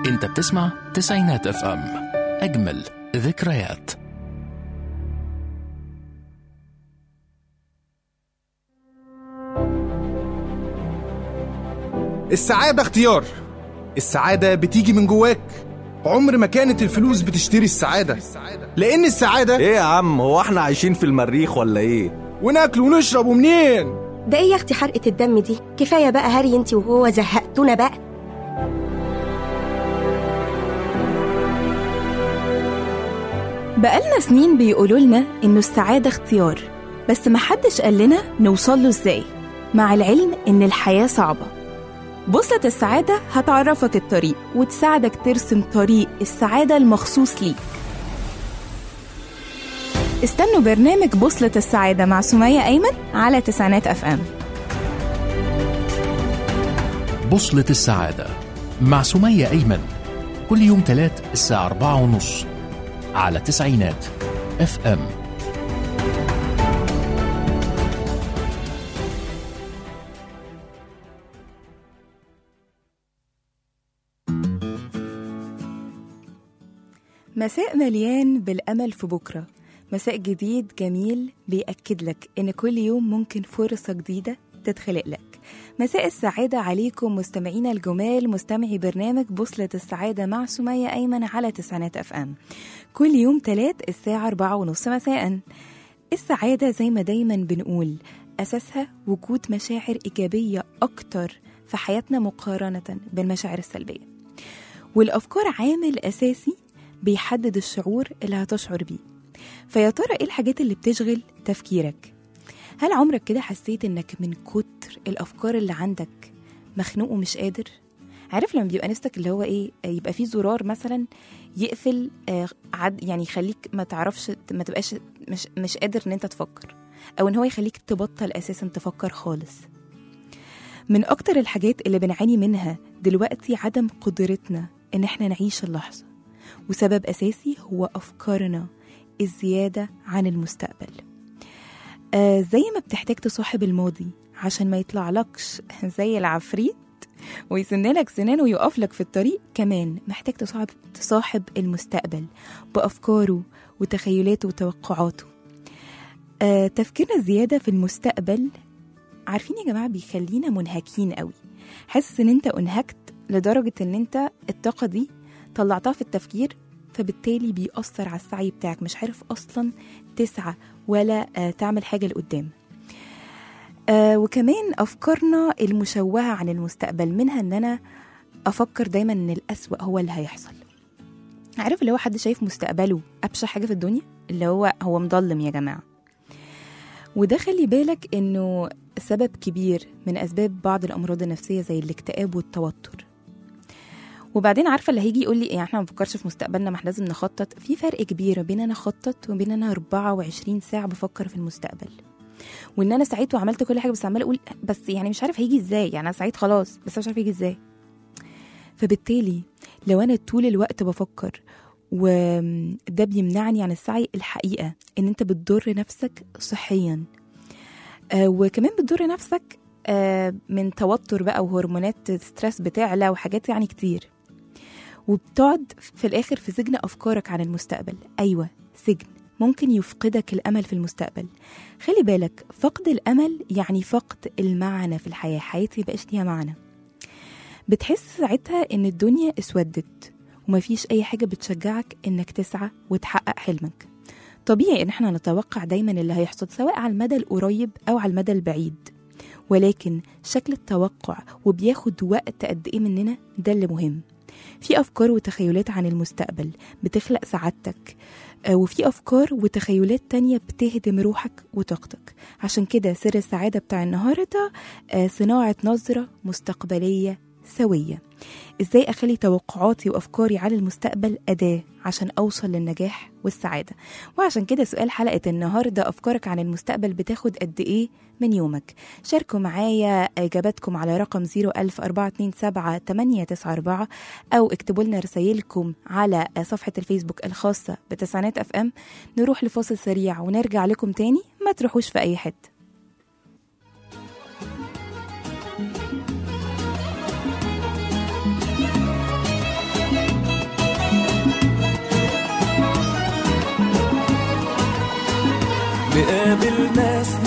انت بتسمع تسعينات اف ام اجمل ذكريات السعادة اختيار السعادة بتيجي من جواك عمر ما كانت الفلوس بتشتري السعادة لأن السعادة ايه يا عم هو احنا عايشين في المريخ ولا ايه وناكل ونشرب ومنين ده ايه يا اختي حرقة الدم دي كفاية بقى هري انت وهو زهقتونا بقى بقالنا سنين بيقولوا لنا إنه السعادة اختيار بس محدش قال لنا نوصل له إزاي مع العلم إن الحياة صعبة بوصلة السعادة هتعرفك الطريق وتساعدك ترسم طريق السعادة المخصوص ليك استنوا برنامج بوصلة السعادة مع سمية أيمن على تسعينات أف أم بوصلة السعادة مع سمية أيمن كل يوم تلات الساعة أربعة ونص على تسعينات اف ام مساء مليان بالأمل في بكرة مساء جديد جميل بيأكد لك إن كل يوم ممكن فرصة جديدة تتخلق لك مساء السعادة عليكم مستمعينا الجمال مستمعي برنامج بوصلة السعادة مع سمية أيمن على تسعينات أف أم كل يوم تلات الساعة أربعة ونص مساء السعادة زي ما دايما بنقول أساسها وجود مشاعر إيجابية أكتر في حياتنا مقارنة بالمشاعر السلبية والأفكار عامل أساسي بيحدد الشعور اللي هتشعر بيه فيا ترى ايه الحاجات اللي بتشغل تفكيرك هل عمرك كده حسيت انك من كتر الافكار اللي عندك مخنوق ومش قادر عارف لما بيبقى نفسك اللي هو ايه يبقى فيه زرار مثلا يقفل آه، عد يعني يخليك ما تعرفش ما تبقاش مش مش قادر ان انت تفكر او ان هو يخليك تبطل اساسا تفكر خالص من اكتر الحاجات اللي بنعاني منها دلوقتي عدم قدرتنا ان احنا نعيش اللحظه وسبب اساسي هو افكارنا الزياده عن المستقبل آه زي ما بتحتاج تصاحب الماضي عشان ما يطلعلكش زي العفريت ويسنلك سنان ويقف لك في الطريق كمان محتاج تصاحب تصاحب المستقبل بأفكاره وتخيلاته وتوقعاته آه تفكيرنا الزيادة في المستقبل عارفين يا جماعة بيخلينا منهكين قوي حاسس ان انت انهكت لدرجة ان انت الطاقة دي طلعتها في التفكير فبالتالي بيأثر على السعي بتاعك مش عارف أصلا تسعى ولا آه، تعمل حاجة لقدام آه وكمان أفكارنا المشوهة عن المستقبل منها إن أنا أفكر دايما إن الأسوأ هو اللي هيحصل عارف اللي هو حد شايف مستقبله أبشع حاجة في الدنيا اللي هو هو مضلم يا جماعة وده خلي بالك إنه سبب كبير من أسباب بعض الأمراض النفسية زي الاكتئاب والتوتر وبعدين عارفه اللي هيجي يقول لي يعني احنا ما بنفكرش في مستقبلنا ما احنا لازم نخطط في فرق كبير بين انا اخطط وبين انا 24 ساعه بفكر في المستقبل وان انا سعيت وعملت كل حاجه بس عماله اقول بس يعني مش عارف هيجي ازاي يعني انا سعيت خلاص بس مش عارف هيجي ازاي فبالتالي لو انا طول الوقت بفكر وده بيمنعني عن السعي الحقيقه ان انت بتضر نفسك صحيا آه وكمان بتضر نفسك آه من توتر بقى وهرمونات ستريس بتعلى وحاجات يعني كتير وبتقعد في الآخر في سجن أفكارك عن المستقبل أيوة سجن ممكن يفقدك الأمل في المستقبل خلي بالك فقد الأمل يعني فقد المعنى في الحياة حياتي مبقاش ليها معنى بتحس ساعتها إن الدنيا اسودت ومفيش أي حاجة بتشجعك إنك تسعى وتحقق حلمك طبيعي إن احنا نتوقع دايما اللي هيحصل سواء على المدى القريب أو على المدى البعيد ولكن شكل التوقع وبياخد وقت قد إيه مننا ده اللي مهم في أفكار وتخيلات عن المستقبل بتخلق سعادتك آه، وفي أفكار وتخيلات تانية بتهدم روحك وطاقتك عشان كده سر السعادة بتاع النهاردة آه، صناعة نظرة مستقبلية سوية ازاي اخلي توقعاتي وافكاري على المستقبل اداه عشان اوصل للنجاح والسعاده وعشان كده سؤال حلقه النهارده افكارك عن المستقبل بتاخد قد ايه من يومك شاركوا معايا اجاباتكم على رقم 00427 او اكتبوا لنا رسايلكم على صفحه الفيسبوك الخاصه بتسعينات اف ام نروح لفاصل سريع ونرجع لكم تاني ما تروحوش في اي حته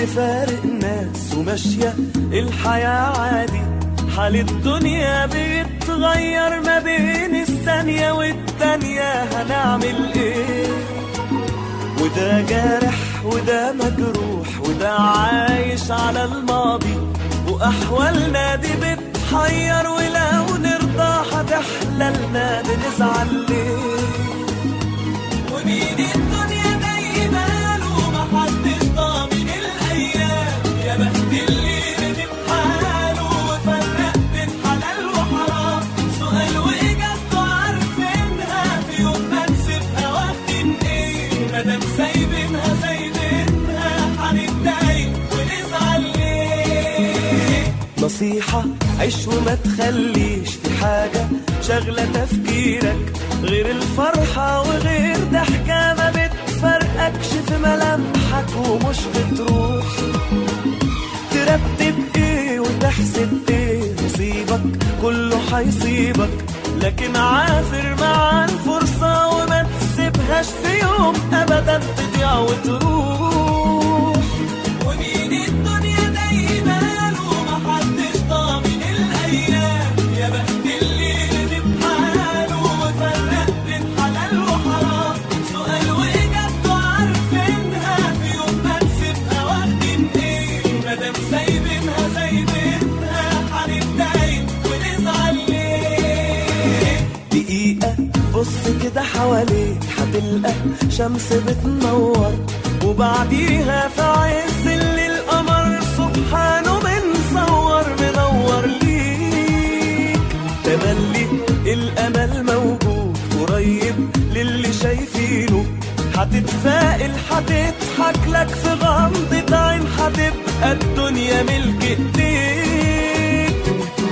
تفارق ناس وماشية الحياة عادي حال الدنيا بيتغير ما بين الثانية والتانية هنعمل ايه وده جارح وده مجروح وده عايش على الماضي وأحوالنا دي بتحير ولو نرضى هتحللنا بنزعل ليه ومين الدنيا دايما له محدش ضامن الأيام يا بخت اللي ندم حاله وفرق بين حلال وحرام سؤال وإجابته عارفينها في يوم ما نسيبها واخدين إيه مادام سايبينها سايبينها هنتضايق ونزعل ليه نصيحة عيش وما تخليش في حاجة شغلة تفكيرك غير الفرحة وغير ضحكة ما بتفرقكش في ملامحك ومش بتروح ترتب ايه وتحسب ايه نصيبك كله هيصيبك لكن عافر مع الفرصة وما تسيبهاش في يوم أبدا تضيع وتروح ومين الدنيا دايما له محدش ضامن الأيام يا بخت اللي ندم حاله وفرق بين حلال وحرام سؤال وإجابته عارفينها في يوم ما نسيبها واخدين إيه مادام سايبينها سايبينها هنتضايق ونزعل ليه دقيقة بص كده حواليك هتلقى شمس بتنور وبعديها في عز الليل القمر سبحانه بنصور منور ليك تملي الامل موجود قريب للي شايفينه هتتفائل هتضحك لك في غمضة عين هتبقى الدنيا ملك ايديك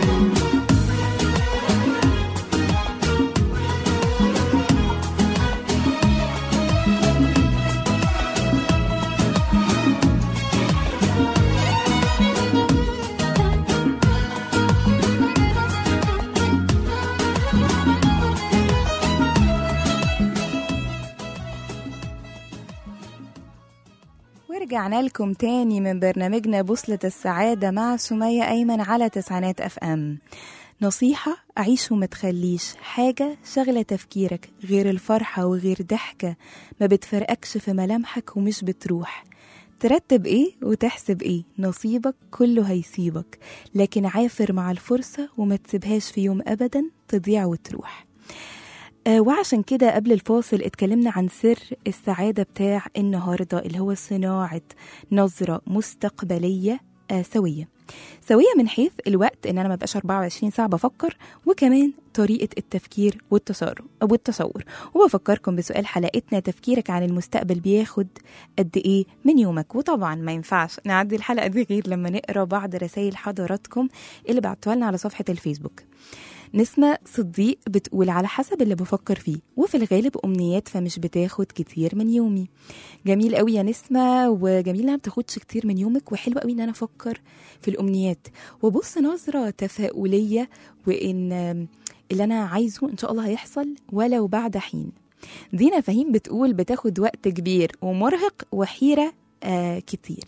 ورجعنا لكم تاني من برنامجنا بوصلة السعادة مع سمية أيمن على تسعينات أف أم نصيحة عيش وما تخليش حاجة شغلة تفكيرك غير الفرحة وغير ضحكة ما بتفرقكش في ملامحك ومش بتروح ترتب ايه وتحسب ايه نصيبك كله هيسيبك لكن عافر مع الفرصة وما تسيبهاش في يوم أبدا تضيع وتروح آه، وعشان كده قبل الفاصل اتكلمنا عن سر السعادة بتاع النهاردة اللي هو صناعة نظرة مستقبلية آه، سوية سوية من حيث الوقت ان انا ما بقاش 24 ساعة بفكر وكمان طريقة التفكير والتصرف والتصور وبفكركم بسؤال حلقتنا تفكيرك عن المستقبل بياخد قد ايه من يومك وطبعا ما ينفعش نعدي الحلقة دي غير لما نقرا بعض رسائل حضراتكم اللي بعتوها لنا على صفحة الفيسبوك نسمة صديق بتقول على حسب اللي بفكر فيه وفي الغالب أمنيات فمش بتاخد كتير من يومي جميل قوي يا نسمة وجميل انها بتاخدش كتير من يومك وحلو قوي ان انا افكر في الأمنيات وبص نظرة تفاؤلية وان اللي انا عايزه ان شاء الله هيحصل ولو بعد حين دينا فهيم بتقول بتاخد وقت كبير ومرهق وحيرة آه كتير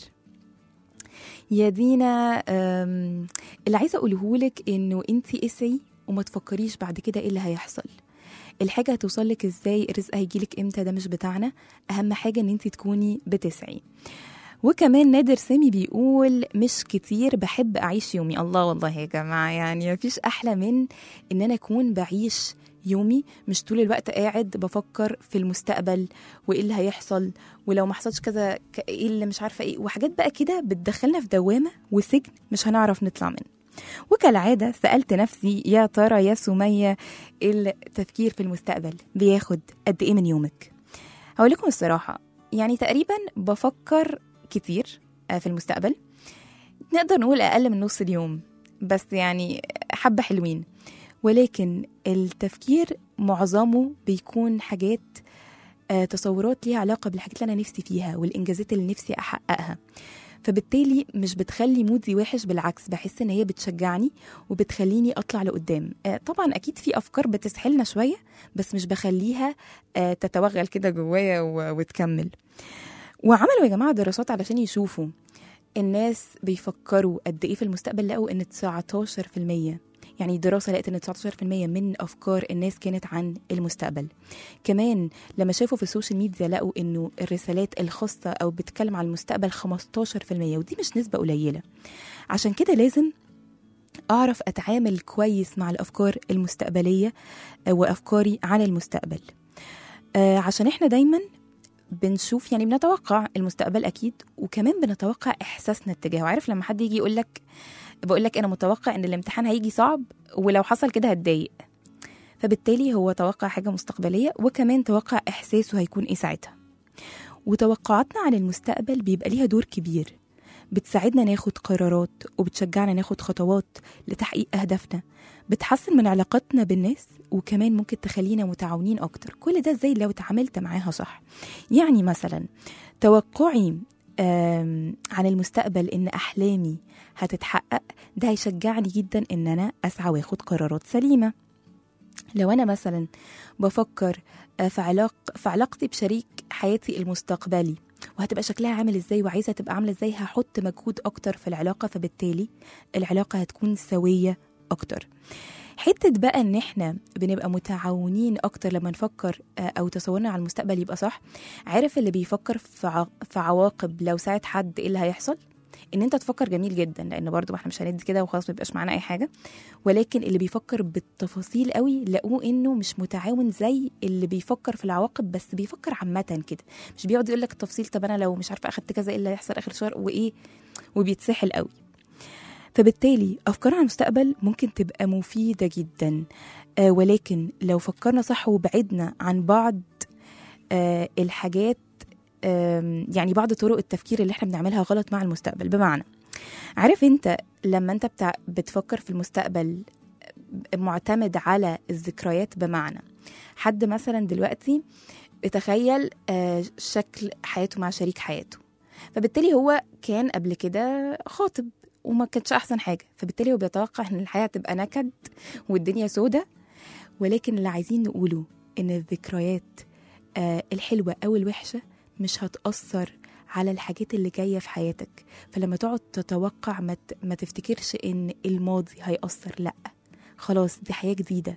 يا دينا آم، اللي عايزه اقوله لك انه انت اسعي وما تفكريش بعد كده ايه اللي هيحصل الحاجة هتوصل لك ازاي الرزق هيجيلك امتى ده مش بتاعنا اهم حاجة ان انت تكوني بتسعي وكمان نادر سامي بيقول مش كتير بحب اعيش يومي الله والله يا جماعة يعني مفيش احلى من ان انا اكون بعيش يومي مش طول الوقت قاعد بفكر في المستقبل وايه اللي هيحصل ولو ما حصلش كذا ك- ايه اللي مش عارفه ايه وحاجات بقى كده بتدخلنا في دوامه وسجن مش هنعرف نطلع منه وكالعادة سألت نفسي يا ترى يا سمية التفكير في المستقبل بياخد قد إيه من يومك هقول لكم الصراحة يعني تقريبا بفكر كتير آه، في المستقبل نقدر نقول أقل من نص اليوم بس يعني حبة حلوين ولكن التفكير معظمه بيكون حاجات آه، تصورات ليها علاقة بالحاجات اللي أنا نفسي فيها والإنجازات اللي نفسي أحققها فبالتالي مش بتخلي مودي وحش بالعكس بحس ان هي بتشجعني وبتخليني اطلع لقدام آه، طبعا اكيد في افكار بتسحلنا شويه بس مش بخليها آه، تتوغل كده جوايا و- وتكمل وعملوا يا جماعه دراسات علشان يشوفوا الناس بيفكروا قد ايه في المستقبل لقوا ان 19% يعني دراسة لقت ان 19% من افكار الناس كانت عن المستقبل كمان لما شافوا في السوشيال ميديا لقوا انه الرسالات الخاصة او بتتكلم عن المستقبل 15% ودي مش نسبة قليلة عشان كده لازم أعرف أتعامل كويس مع الأفكار المستقبلية آه، وأفكاري عن المستقبل آه، عشان إحنا دايما بنشوف يعني بنتوقع المستقبل أكيد وكمان بنتوقع إحساسنا اتجاهه عارف لما حد يجي يقول لك بقول لك أنا متوقع إن الامتحان هيجي صعب ولو حصل كده هتضايق فبالتالي هو توقع حاجة مستقبلية وكمان توقع إحساسه هيكون إيه ساعتها وتوقعاتنا عن المستقبل بيبقى ليها دور كبير بتساعدنا ناخد قرارات وبتشجعنا ناخد خطوات لتحقيق أهدافنا بتحسن من علاقاتنا بالناس وكمان ممكن تخلينا متعاونين أكتر كل ده ازاي لو اتعاملت معاها صح يعني مثلا توقعي آم، عن المستقبل إن أحلامي هتتحقق ده هيشجعني جدا إن أنا أسعى واخد قرارات سليمة لو أنا مثلا بفكر آه، في علاق في علاقتي بشريك حياتي المستقبلي وهتبقى شكلها عامل ازاي وعايزه تبقى عامله ازاي هحط مجهود اكتر في العلاقه فبالتالي العلاقه هتكون سويه اكتر حته بقى ان احنا بنبقى متعاونين اكتر لما نفكر آه، او تصورنا على المستقبل يبقى صح عارف اللي بيفكر في ع- في عواقب لو ساعد حد ايه اللي هيحصل ان انت تفكر جميل جدا لان برضو ما احنا مش هندي كده وخلاص ما يبقاش معانا اي حاجه ولكن اللي بيفكر بالتفاصيل قوي لقوه انه مش متعاون زي اللي بيفكر في العواقب بس بيفكر عامه كده مش بيقعد يقول لك التفصيل طب انا لو مش عارفه اخدت كذا ايه اللي هيحصل اخر الشهر وايه وبيتسحل قوي فبالتالي افكار عن المستقبل ممكن تبقى مفيده جدا آه ولكن لو فكرنا صح وبعدنا عن بعض آه الحاجات آم، يعني بعض طرق التفكير اللي احنا بنعملها غلط مع المستقبل بمعنى عارف انت لما انت بتاع بتفكر في المستقبل معتمد على الذكريات بمعنى حد مثلا دلوقتي تخيل آه، شكل حياته مع شريك حياته فبالتالي هو كان قبل كده خاطب وما كانتش احسن حاجه فبالتالي هو بيتوقع ان الحياه تبقى نكد والدنيا سودة ولكن اللي عايزين نقوله ان الذكريات آه، الحلوه او الوحشه مش هتاثر على الحاجات اللي جايه في حياتك فلما تقعد تتوقع ما ت- ما تفتكرش ان الماضي هيأثر لا خلاص دي حياه جديده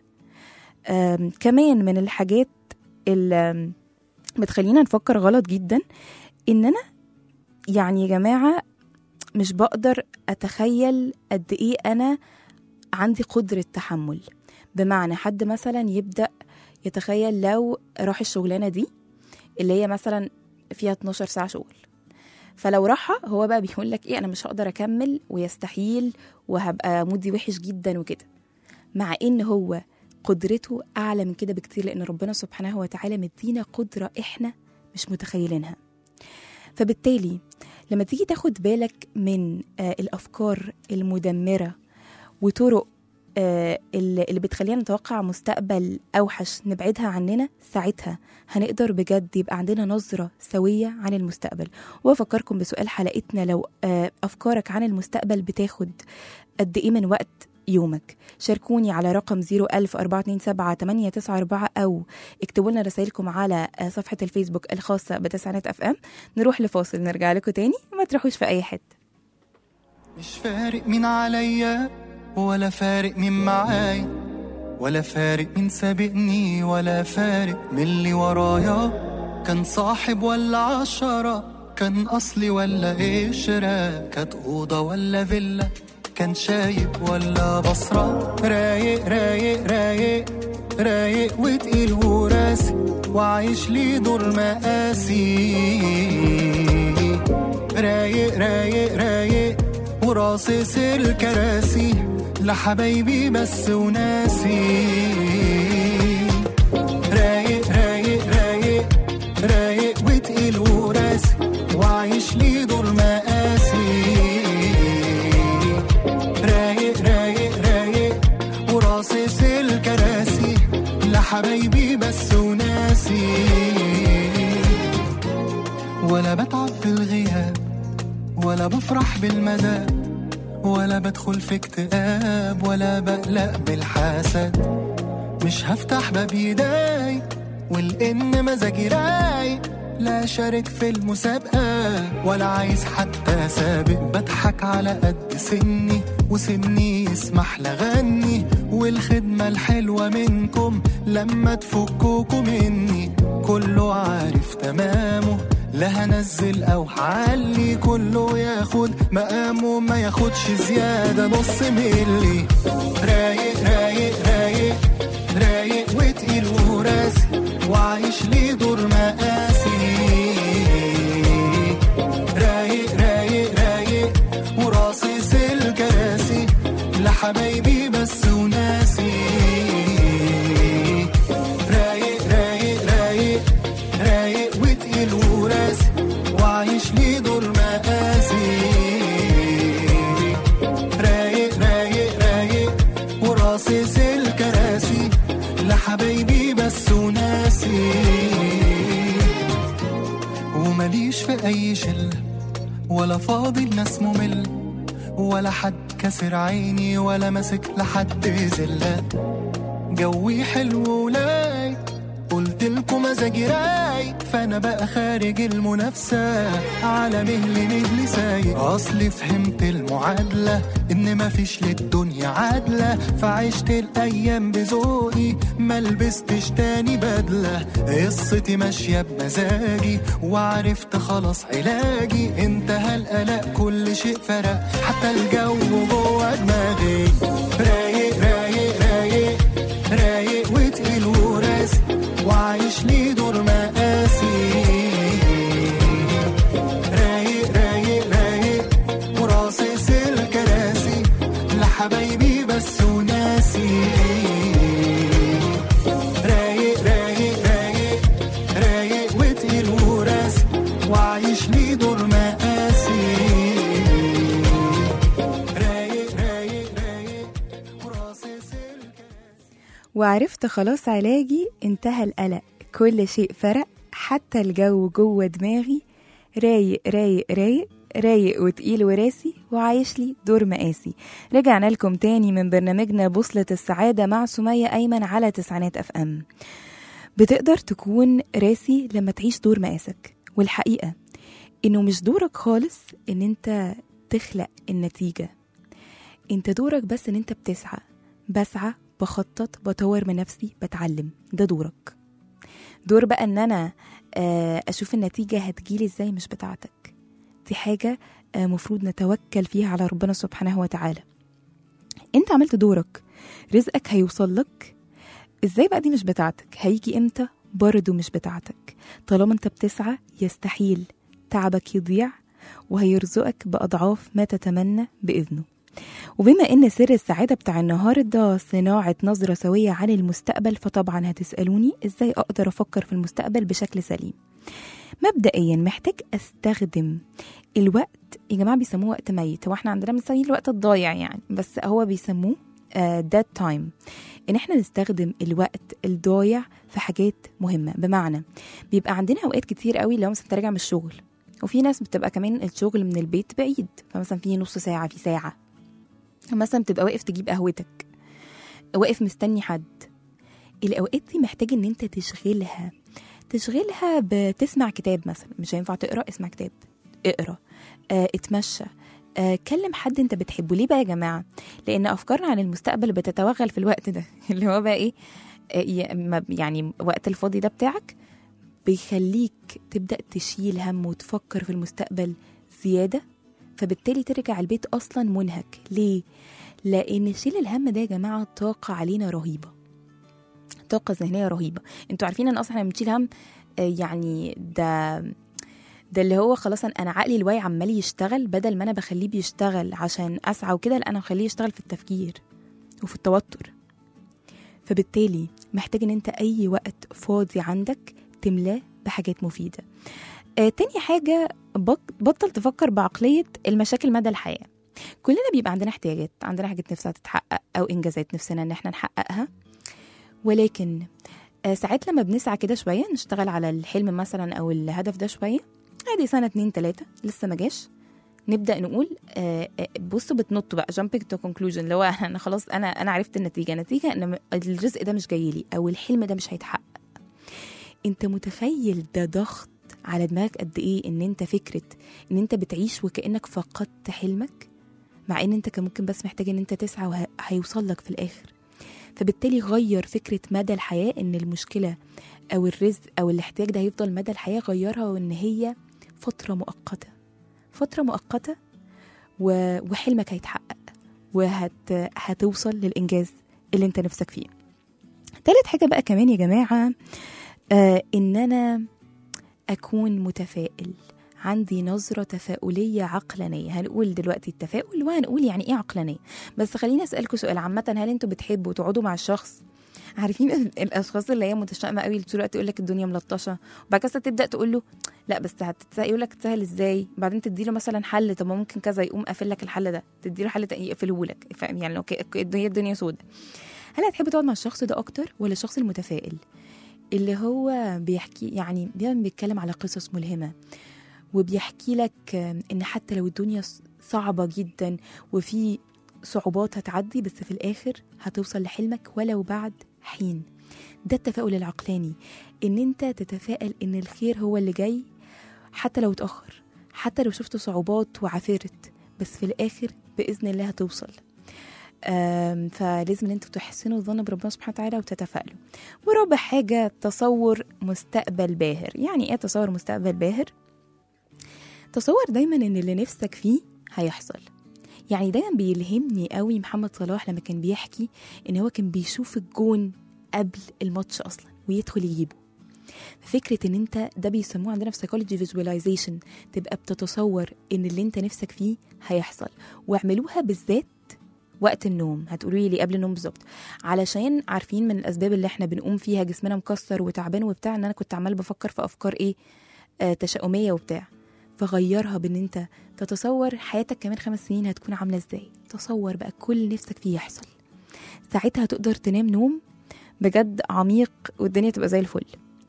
آم، كمان من الحاجات اللي بتخلينا نفكر غلط جدا ان انا يعني يا جماعه مش بقدر اتخيل قد ايه انا عندي قدره تحمل بمعنى حد مثلا يبدا يتخيل لو راح الشغلانه دي اللي هي مثلا فيها 12 ساعه شغل فلو راحها هو بقى بيقول لك ايه انا مش هقدر اكمل ويستحيل وهبقى مودي وحش جدا وكده مع ان هو قدرته اعلى من كده بكتير لان ربنا سبحانه وتعالى مدينا قدره احنا مش متخيلينها فبالتالي لما تيجي تاخد بالك من آه، الافكار المدمره وطرق آه، اللي اللي بتخلينا نتوقع مستقبل اوحش نبعدها عننا ساعتها هنقدر بجد يبقى عندنا نظره سويه عن المستقبل وافكركم بسؤال حلقتنا لو آه، افكارك عن المستقبل بتاخد قد ايه من وقت يومك شاركوني على رقم 010427894 أو اكتبوا لنا رسائلكم على آه، صفحة الفيسبوك الخاصة بتسعينات اف ام نروح لفاصل نرجع لكم تاني ما تروحوش في أي حتة مش فارق مين عليا ولا فارق مين معايا ولا فارق مين سابقني ولا فارق من اللي ورايا كان صاحب ولا عشرة كان أصلي ولا قشرة كانت أوضة ولا فيلا كان شايب ولا بصرة رايق رايق رايق رايق وتقيل وراسي وعايش لي دور مقاسي رايق رايق رايق وراصص الكراسي لحبايبي بس وناسي رايق رايق رايق رايق وتقيل وراسي وعايش لي دور مقاسي رايق رايق رايق وراصص الكراسي لحبايبي بس وناسي ولا بتعب في الغياب ولا بفرح بالمدى ولا بدخل في اكتئاب ولا بقلق بالحسد مش هفتح باب يداي والان مزاجي رايق لا شارك في المسابقة ولا عايز حتى سابق بضحك على قد سني وسني يسمح لغني والخدمة الحلوة منكم لما تفكوكوا مني كله عارف تمامه لا هنزل او هعلي كله ياخد مقامه ما ياخدش زيادة نص ملي رايق رايق رايق رايق وتقيل وراسي وعايش ليه دور مقاسي رايق رايق رايق وراصص الكراسي لحبايبي بس وناسي رايق رايق رايق رايق وتقيل وراسي وعايش ليه دور مقاسي رايق رايق رايق وراصص الكراسي لحبايبي بس وناسي ومليش في اي شله ولا فاضي لناس ممل ولا حد كسر عيني ولا ماسك لحد زله جوي حلو ولاي قلت لكم مزاجي رايق فانا بقى خارج المنافسه على مهل مهل سايق اصلي فهمت المعادله ان مفيش للدنيا عادله فعشت الايام بذوقي ما لبستش تاني بدله قصتي ماشيه بمزاجي وعرفت خلاص علاجي انتهى القلق كل شيء فرق حتى الجو جوه دماغي رايق رايق رايق رايق وتقيل وراسي وعايش ليه دور مقاسي رايق رايق رايق وراصص الكراسي لحبايبي بس وناسي رايق رايق رايق رايق وتقيل وراسي وعايش ليه دور مقاسي رايق رايق رايق وراصص الكراسي وعرفت خلاص علاجي انتهى القلق كل شيء فرق حتى الجو جوه دماغي رايق رايق رايق رايق وتقيل وراسي وعايش لي دور مقاسي رجعنا لكم تاني من برنامجنا بوصلة السعادة مع سمية أيمن على تسعينات أف أم بتقدر تكون راسي لما تعيش دور مقاسك والحقيقة إنه مش دورك خالص إن أنت تخلق النتيجة أنت دورك بس إن أنت بتسعى بسعى بخطط بطور من نفسي بتعلم ده دورك دور بقى ان انا آه، اشوف النتيجه هتجيلي ازاي مش بتاعتك دي حاجه آه، مفروض نتوكل فيها على ربنا سبحانه وتعالى انت عملت دورك رزقك هيوصل لك ازاي بقى دي مش بتاعتك هيجي امتى برضه مش بتاعتك طالما انت بتسعى يستحيل تعبك يضيع وهيرزقك بأضعاف ما تتمنى بإذنه وبما ان سر السعادة بتاع النهاردة صناعة نظرة سوية عن المستقبل فطبعا هتسألوني ازاي اقدر افكر في المستقبل بشكل سليم مبدئيا محتاج استخدم الوقت يا جماعة بيسموه وقت ميت هو احنا عندنا بنسميه الوقت الضايع يعني بس هو بيسموه داد تايم ان احنا نستخدم الوقت الضايع في حاجات مهمة بمعنى بيبقى عندنا اوقات كتير قوي لو مثلا انت راجع من الشغل وفي ناس بتبقى كمان الشغل من البيت بعيد فمثلا في نص ساعة في ساعة مثلا بتبقى واقف تجيب قهوتك واقف مستني حد الاوقات دي محتاج ان انت تشغلها تشغلها بتسمع كتاب مثلا مش هينفع تقرا اسمع كتاب اقرا اه اتمشى اه كلم حد انت بتحبه ليه بقى يا جماعه لان افكارنا عن المستقبل بتتوغل في الوقت ده اللي هو بقى ايه آه، ي- ما- يعني وقت الفاضي ده بتاعك بيخليك تبدا تشيل هم وتفكر في المستقبل زياده فبالتالي ترجع البيت اصلا منهك ليه لان شيل الهم ده يا جماعه طاقه علينا رهيبه طاقه ذهنيه رهيبه انتوا عارفين ان اصلا احنا بنشيل هم آه، يعني ده ده اللي هو خلاص انا عقلي الواعي عمال يشتغل بدل ما انا بخليه بيشتغل عشان اسعى وكده لا انا بخليه يشتغل في التفكير وفي التوتر فبالتالي محتاج ان انت اي وقت فاضي عندك تملاه بحاجات مفيده آه تاني حاجه بط- بطل تفكر بعقليه المشاكل مدى الحياه كلنا بيبقى عندنا احتياجات عندنا حاجات نفسها تتحقق او انجازات نفسنا ان احنا نحققها ولكن آه، ساعات لما بنسعى كده شويه نشتغل على الحلم مثلا او الهدف ده شويه عادي سنه اتنين تلاته لسه ما جاش نبدا نقول آه، آه، بصوا بتنطوا بقى jumping to conclusion اللي هو انا خلاص انا انا عرفت النتيجه النتيجه ان م- الرزق ده مش جاي لي او الحلم ده مش هيتحقق انت متخيل ده ضغط على دماغك قد ايه ان انت فكره ان انت بتعيش وكانك فقدت حلمك مع ان انت كان ممكن بس محتاج ان انت تسعى وهيوصل لك في الاخر فبالتالي غير فكره مدى الحياه ان المشكله او الرزق او الاحتياج ده هيفضل مدى الحياه غيرها وان هي فتره مؤقته فتره مؤقته و... وحلمك هيتحقق وهتوصل للانجاز اللي انت نفسك فيه تالت حاجه بقى كمان يا جماعه آه ان انا اكون متفائل عندي نظرة تفاؤلية عقلانية هنقول دلوقتي التفاؤل وهنقول يعني ايه عقلانية بس خليني اسألكم سؤال عامة هل انتوا بتحبوا تقعدوا مع الشخص عارفين الاشخاص اللي هي متشائمه قوي طول الوقت يقول لك الدنيا ملطشه وبعد كده تبدا تقول له لا بس هتتسهل يقول لك تسهل ازاي بعدين تدي له مثلا حل طب ما ممكن كذا يقوم قافل لك الحل ده تدي له حل تاني يقفله لك فاهم يعني لو ك- هي الدنيا سودة هل هتحب تقعد مع الشخص ده اكتر ولا الشخص المتفائل اللي هو بيحكي يعني دايما بيتكلم على قصص ملهمه وبيحكي لك ان حتى لو الدنيا صعبه جدا وفي صعوبات هتعدي بس في الاخر هتوصل لحلمك ولو بعد حين ده التفاؤل العقلاني ان انت تتفائل ان الخير هو اللي جاي حتى لو اتاخر حتى لو شفت صعوبات وعافرت بس في الاخر باذن الله هتوصل آم، فلازم ان انتوا تحسنوا الظن بربنا سبحانه وتعالى وتتفائلوا ورابع حاجه تصور مستقبل باهر يعني ايه تصور مستقبل باهر تصور دايما ان اللي نفسك فيه هيحصل يعني دايما بيلهمني قوي محمد صلاح لما كان بيحكي ان هو كان بيشوف الجون قبل الماتش اصلا ويدخل يجيبه فكرة ان انت ده بيسموه عندنا في سايكولوجي فيجواليزيشن تبقى بتتصور ان اللي انت نفسك فيه هيحصل واعملوها بالذات وقت النوم هتقولوا لي قبل النوم بالظبط علشان عارفين من الاسباب اللي احنا بنقوم فيها جسمنا مكسر وتعبان وبتاع ان انا كنت عمال بفكر في افكار ايه آه تشاؤميه وبتاع فغيرها بان انت تتصور حياتك كمان خمس سنين هتكون عامله ازاي تصور بقى كل اللي نفسك فيه يحصل ساعتها تقدر تنام نوم بجد عميق والدنيا تبقى زي الفل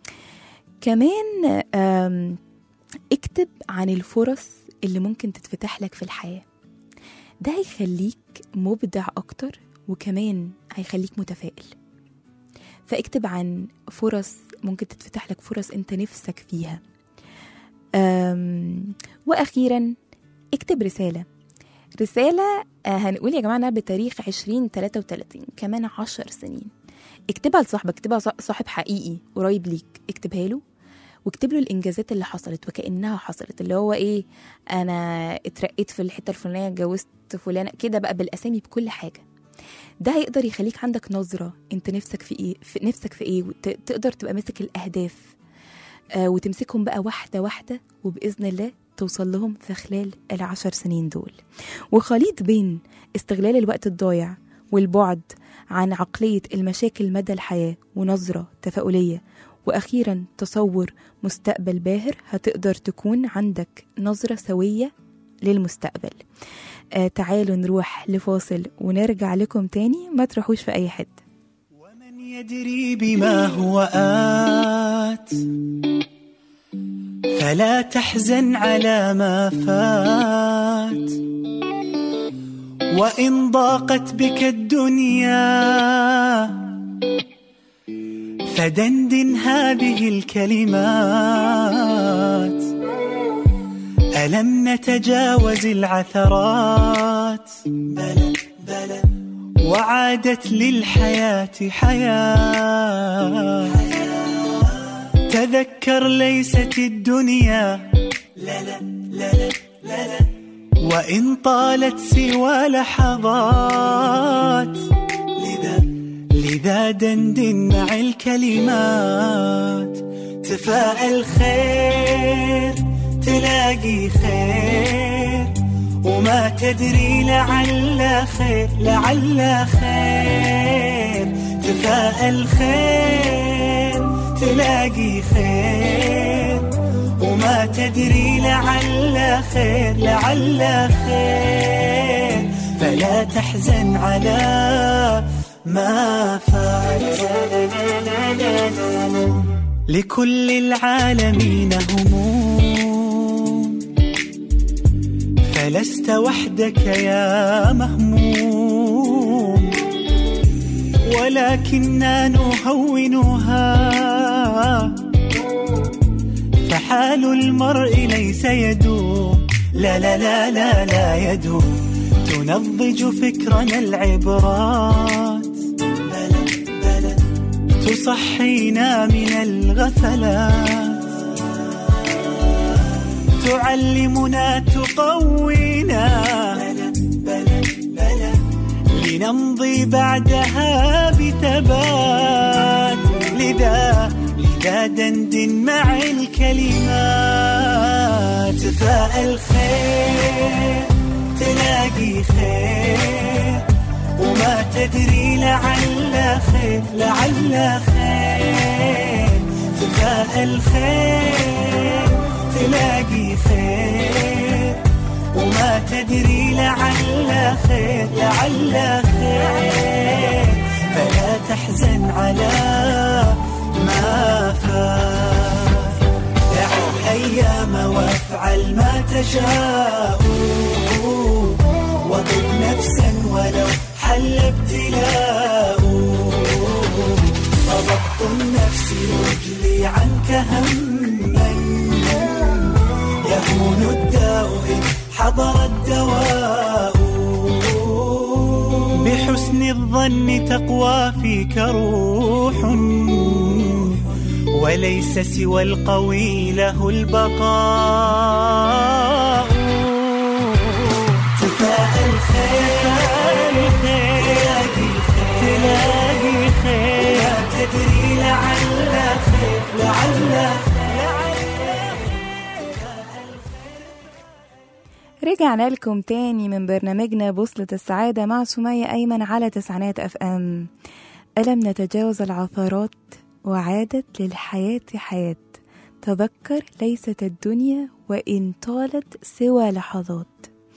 كمان آم، اكتب عن الفرص اللي ممكن تتفتح لك في الحياه ده هيخليك مبدع اكتر وكمان هيخليك متفائل فاكتب عن فرص ممكن تتفتح لك فرص انت نفسك فيها أم، واخيرا اكتب رساله رساله آه، هنقول يا جماعه انها بتاريخ 2033 كمان عشر سنين اكتبها لصاحبك اكتبها صا- صاحب حقيقي قريب ليك اكتبها له واكتب له الانجازات اللي حصلت وكانها حصلت اللي هو ايه انا اترقيت في الحته الفلانيه اتجوزت فلانه كده بقى بالاسامي بكل حاجه ده هيقدر يخليك عندك نظره انت نفسك في ايه في نفسك في ايه وتقدر تبقى ماسك الاهداف آه، وتمسكهم بقى واحدة واحدة وبإذن الله توصل لهم في خلال العشر سنين دول وخليط بين استغلال الوقت الضايع والبعد عن عقلية المشاكل مدى الحياة ونظرة تفاؤلية وأخيرا تصور مستقبل باهر هتقدر تكون عندك نظرة سوية للمستقبل آه تعالوا نروح لفاصل ونرجع لكم تاني ما تروحوش في أي حتة ومن يدري بما هو آت فلا تحزن على ما فات وإن ضاقت بك الدنيا فدندن هذه الكلمات ألم نتجاوز العثرات بلى بلى وعادت للحياة حياة تذكر ليست الدنيا لا لا لا لا لا لا وإن طالت سوى لحظات لذا لذا دندن مع الكلمات تفاءل خير تلاقي خير وما تدري لعل خير لعل خير تفاءل خير تلاقي خير وما تدري لعل خير لعل خير فلا تحزن على ما فات لكل العالمين هموم فلست وحدك يا مهموم ولكننا نهونها حال المرء ليس يدوم لا لا لا لا لا يدوم تنضج فكرنا العبرات بلى بلى تصحينا من الغفلات تعلمنا تقوينا بلى بلى بلى لنمضي بعدها بثبات لذا لذا دندن مع الكلمات تفاءل خير تلاقي خير وما تدري لعل خير لعل خير تفاءل خير تلاقي خير وما تدري لعل خير لعل خير فلا تحزن على ما فات دع الأيام وافعل ما تشاء وطب نفسا ولو حل ابتلاء فضبط النفس يجلي عنك هما يهون الداء إن حضر الدواء بحسن الظن تقوى فيك روح وليس سوى القوي له البقاء تفاءل خير تلاقي خير تلاقي خير لا تدري لعل خير لعل رجعنا لكم تاني من برنامجنا بوصلة السعادة مع سمية أيمن على تسعينات أف أم ألم نتجاوز العثرات وعادت للحياة حياة تذكر ليست الدنيا وإن طالت سوى لحظات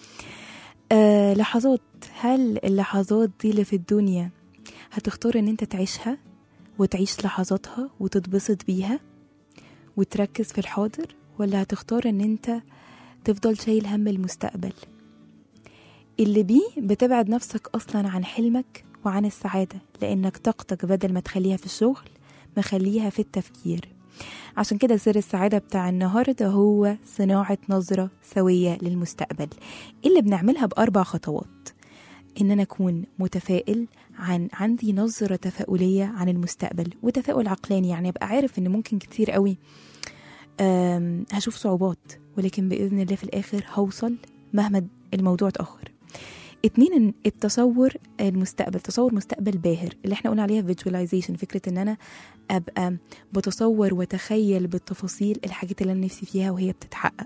آه لحظات هل اللحظات دي اللي في الدنيا هتختار ان انت تعيشها وتعيش لحظاتها وتتبسط بيها وتركز في الحاضر ولا هتختار ان انت تفضل شايل هم المستقبل اللي بيه بتبعد نفسك اصلا عن حلمك وعن السعادة لانك طاقتك بدل ما تخليها في الشغل مخليها في التفكير عشان كده سر السعادة بتاع النهاردة هو صناعة نظرة سوية للمستقبل اللي بنعملها بأربع خطوات إن أنا أكون متفائل عن عندي نظرة تفاؤلية عن المستقبل وتفاؤل عقلاني يعني أبقى عارف إن ممكن كتير قوي أم، هشوف صعوبات ولكن بإذن الله في الآخر هوصل مهما الموضوع اتأخر اتنين إن التصور المستقبل تصور مستقبل باهر اللي احنا قلنا عليها visualization فكرة ان انا ابقى بتصور وتخيل بالتفاصيل الحاجات اللي انا نفسي فيها وهي بتتحقق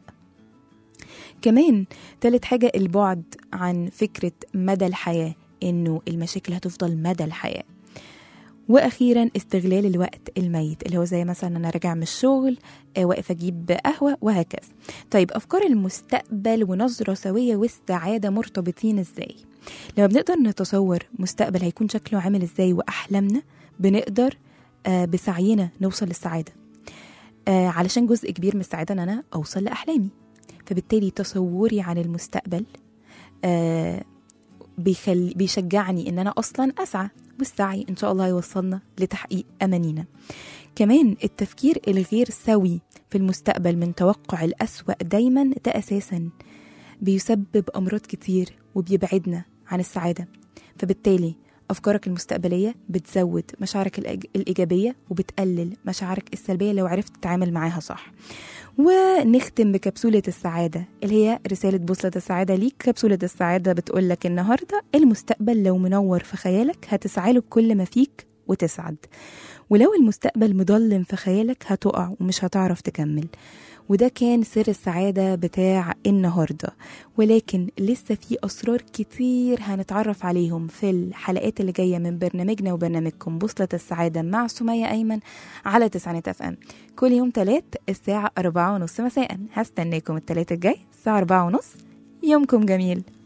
كمان تالت حاجة البعد عن فكرة مدى الحياة انه المشاكل هتفضل مدى الحياة واخيرا استغلال الوقت الميت اللي هو زي مثلا انا راجع من الشغل آه، واقف اجيب قهوه وهكذا طيب افكار المستقبل ونظره سويه والسعاده مرتبطين ازاي لما بنقدر نتصور مستقبل هيكون شكله عامل ازاي واحلامنا بنقدر آه، بسعينا نوصل للسعاده آه، علشان جزء كبير من السعاده ان انا اوصل لاحلامي فبالتالي تصوري عن المستقبل آه، بيخل... بيشجعني ان انا اصلا اسعى والسعي ان شاء الله هيوصلنا لتحقيق امانينا كمان التفكير الغير سوي في المستقبل من توقع الأسوأ دايما ده أساسا بيسبب أمراض كتير وبيبعدنا عن السعادة فبالتالي أفكارك المستقبلية بتزود مشاعرك الإيج- الإيجابية وبتقلل مشاعرك السلبية لو عرفت تتعامل معاها صح ونختم بكبسولة السعادة اللي هي رسالة بوصلة السعادة ليك كبسولة السعادة بتقولك النهاردة المستقبل لو منور في خيالك هتسعى له بكل ما فيك وتسعد ولو المستقبل مضلم في خيالك هتقع ومش هتعرف تكمل وده كان سر السعادة بتاع النهاردة ولكن لسه في أسرار كتير هنتعرف عليهم في الحلقات اللي جاية من برنامجنا وبرنامجكم بوصلة السعادة مع سمية أيمن على تسعينات اف ام كل يوم تلات الساعة أربعة ونص مساء هستناكم التلات الجاي الساعة أربعة ونص يومكم جميل